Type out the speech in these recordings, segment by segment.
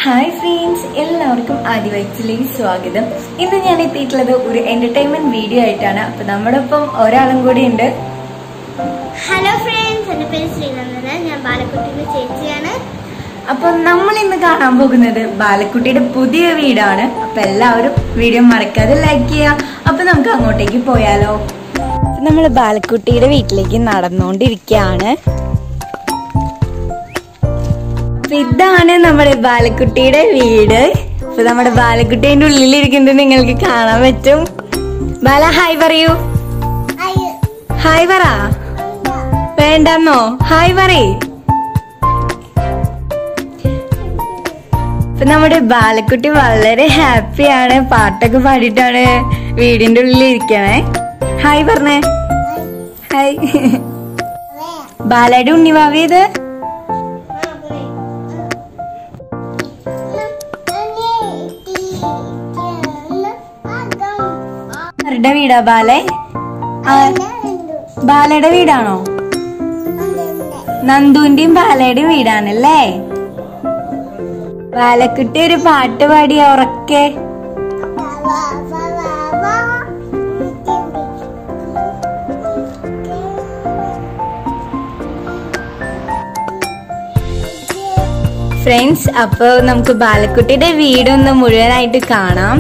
Hi friends എല്ലാവർക്കും ആദിവൈസിലേക്ക് സ്വാഗതം ഇന്ന് ഞാൻ എത്തിയിട്ടുള്ളത് ഒരു എന്റർടൈൻമെന്റ് വീഡിയോ ആയിട്ടാണ് അപ്പൊ നമ്മുടെ ഒപ്പം ഒരാളും കൂടി ഉണ്ട് ഹലോ ഫ്രണ്ട്സ് എൻ്റെ പേര് ശ്രീനന്ദന ഞാൻ ബാലക്കുട്ടിയുടെ ചേച്ചിയാണ് അപ്പൊ നമ്മൾ ഇന്ന് കാണാൻ പോകുന്നത് ബാലക്കുട്ടിയുടെ പുതിയ വീടാണ് അപ്പൊ എല്ലാവരും വീഡിയോ മറക്കാതെ ലൈക്ക് ചെയ്യാം അപ്പൊ നമുക്ക് അങ്ങോട്ടേക്ക് പോയാലോ നമ്മൾ ബാലക്കുട്ടിയുടെ വീട്ടിലേക്ക് നടന്നുകൊണ്ടിരിക്കുകയാണ് അപ്പൊ ഇതാണ് നമ്മുടെ ബാലക്കുട്ടിയുടെ വീട് അപ്പൊ നമ്മുടെ ബാലക്കുട്ടി അതിന്റെ ഉള്ളിലിരിക്കുന്നത് നിങ്ങൾക്ക് കാണാൻ പറ്റും ബാല ഹായ് പറയൂ ഹായ് പറ വേണ്ടെന്നോ ഹായ് പറയ് ഇപ്പൊ നമ്മുടെ ബാലക്കുട്ടി വളരെ ഹാപ്പിയാണ് പാട്ടൊക്കെ പാടിയിട്ടാണ് വീടിന്റെ ഉള്ളിൽ ഇരിക്കണേ ഹായ് പറഞ്ഞേ ഹായ് ബാലയുടെ ഉണ്ണിവാവി ഇത് ആരുടെ വീടാ ബാലെ ആ, ബാലയുടെ വീടാണോ നന്ദുവിന്റെയും ബാലയുടെയും വീടാണല്ലേ ബാലക്കുട്ടി ഒരു പാട്ട് പാടി ഉറക്കെ ഫ്രണ്ട്സ് അപ്പൊ നമുക്ക് ബാലക്കുട്ടിയുടെ വീടൊന്ന് മുഴുവനായിട്ട് കാണാം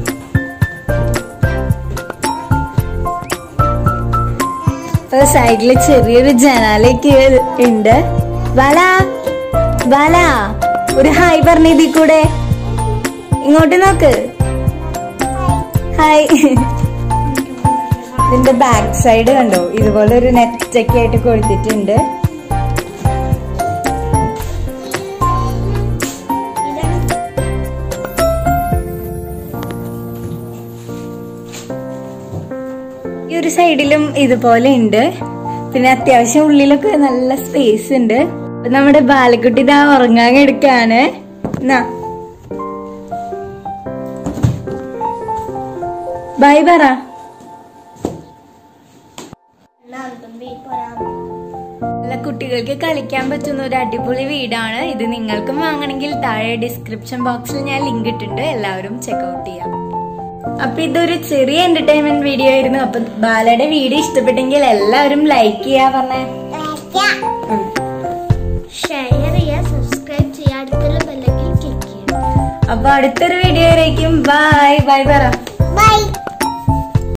അപ്പൊ സൈഡില് ചെറിയൊരു ജനാലയൊക്കെ ഉണ്ട് ബാല ബാല ഒരു ഹായ് പറഞ്ഞ ഇതിൽ കൂടെ ഇങ്ങോട്ട് നോക്ക് ഹായ് ഇതിന്റെ ബാക്ക് സൈഡ് കണ്ടോ ഇതുപോലെ ഒരു നെറ്റ് ഒക്കെ ആയിട്ട് കൊടുത്തിട്ടുണ്ട് ഈ ഒരു സൈഡിലും ഇതുപോലെ ഉണ്ട് പിന്നെ അത്യാവശ്യം ഉള്ളിലൊക്കെ നല്ല സ്പേസ് ഉണ്ട് അപ്പൊ നമ്മുടെ ബാലക്കുട്ടി ഇതാ ഉറങ്ങാൻ എടുക്കാണ് എന്നാ ബൈ പറ നല്ല കുട്ടികൾക്ക് കളിക്കാൻ പറ്റുന്ന ഒരു അടിപൊളി വീടാണ് ഇത് നിങ്ങൾക്കും വാങ്ങണമെങ്കിൽ താഴെ ഡിസ്ക്രിപ്ഷൻ ബോക്സിൽ ഞാൻ ലിങ്ക് ഇട്ടിട്ടുണ്ട് എല്ലാവരും ചെക്ക്ഔട്ട് ചെയ്യാം അപ്പൊ ഇതൊരു ചെറിയ എന്റർടൈൻമെന്റ് വീഡിയോ ആയിരുന്നു അപ്പൊ ബാലയുടെ വീഡിയോ ഇഷ്ടപ്പെട്ടെങ്കിൽ എല്ലാവരും ലൈക്ക് ചെയ്യാ പറഞ്ഞേ ഉം. ഷെയർ ചെയ്യുക സബ്സ്ക്രൈബ് ചെയ്യുക അടുത്തുള്ള ബെല്ലൈക്കൻ ക്ലിക്ക് ചെയ്യുക അപ്പൊ അടുത്തൊരു വീഡിയോ ആയിരിക്കും ബൈ ബൈ പറ